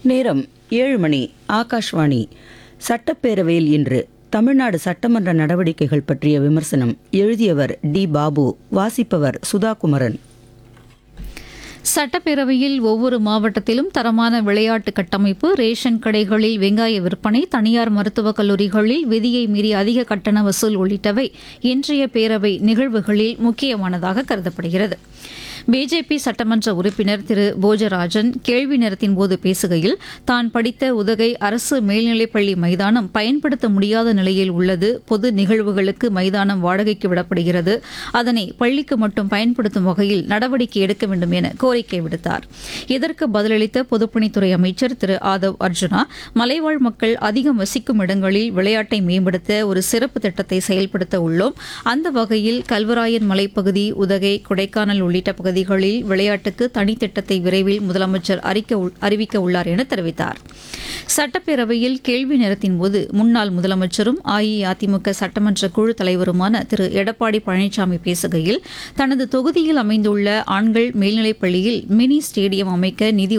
நேரம் ஏழு மணி ஆகாஷ்வாணி சட்டப்பேரவையில் இன்று தமிழ்நாடு சட்டமன்ற நடவடிக்கைகள் பற்றிய விமர்சனம் எழுதியவர் டி பாபு வாசிப்பவர் சுதாகுமரன் சட்டப்பேரவையில் ஒவ்வொரு மாவட்டத்திலும் தரமான விளையாட்டு கட்டமைப்பு ரேஷன் கடைகளில் வெங்காய விற்பனை தனியார் மருத்துவக் கல்லூரிகளில் விதியை மீறி அதிக கட்டண வசூல் உள்ளிட்டவை இன்றைய பேரவை நிகழ்வுகளில் முக்கியமானதாக கருதப்படுகிறது பிஜேபி சட்டமன்ற உறுப்பினர் திரு போஜராஜன் கேள்வி நேரத்தின் போது பேசுகையில் தான் படித்த உதகை அரசு மேல்நிலைப்பள்ளி மைதானம் பயன்படுத்த முடியாத நிலையில் உள்ளது பொது நிகழ்வுகளுக்கு மைதானம் வாடகைக்கு விடப்படுகிறது அதனை பள்ளிக்கு மட்டும் பயன்படுத்தும் வகையில் நடவடிக்கை எடுக்க வேண்டும் என கோரிக்கை விடுத்தார் இதற்கு பதிலளித்த பொதுப்பணித்துறை அமைச்சர் திரு ஆதவ் அர்ஜுனா மலைவாழ் மக்கள் அதிகம் வசிக்கும் இடங்களில் விளையாட்டை மேம்படுத்த ஒரு சிறப்பு திட்டத்தை செயல்படுத்த உள்ளோம் அந்த வகையில் கல்வராயன் மலைப்பகுதி உதகை கொடைக்கானல் உள்ளிட்ட பகுதிகளில் விளையாட்டுக்கு தனித்திட்டத்தை விரைவில் முதலமைச்சர் அறிக்க உள்- அறிவிக்க உள்ளார் என தெரிவித்தார் சட்டப்பேரவையில் கேள்வி நேரத்தின் போது முன்னாள் முதலமைச்சரும் அஇஅதிமுக சட்டமன்ற குழு தலைவருமான திரு எடப்பாடி பழனிசாமி பேசுகையில் தனது தொகுதியில் அமைந்துள்ள ஆண்கள் மேல்நிலைப் பள்ளியில் மினி ஸ்டேடியம் அமைக்க நிதி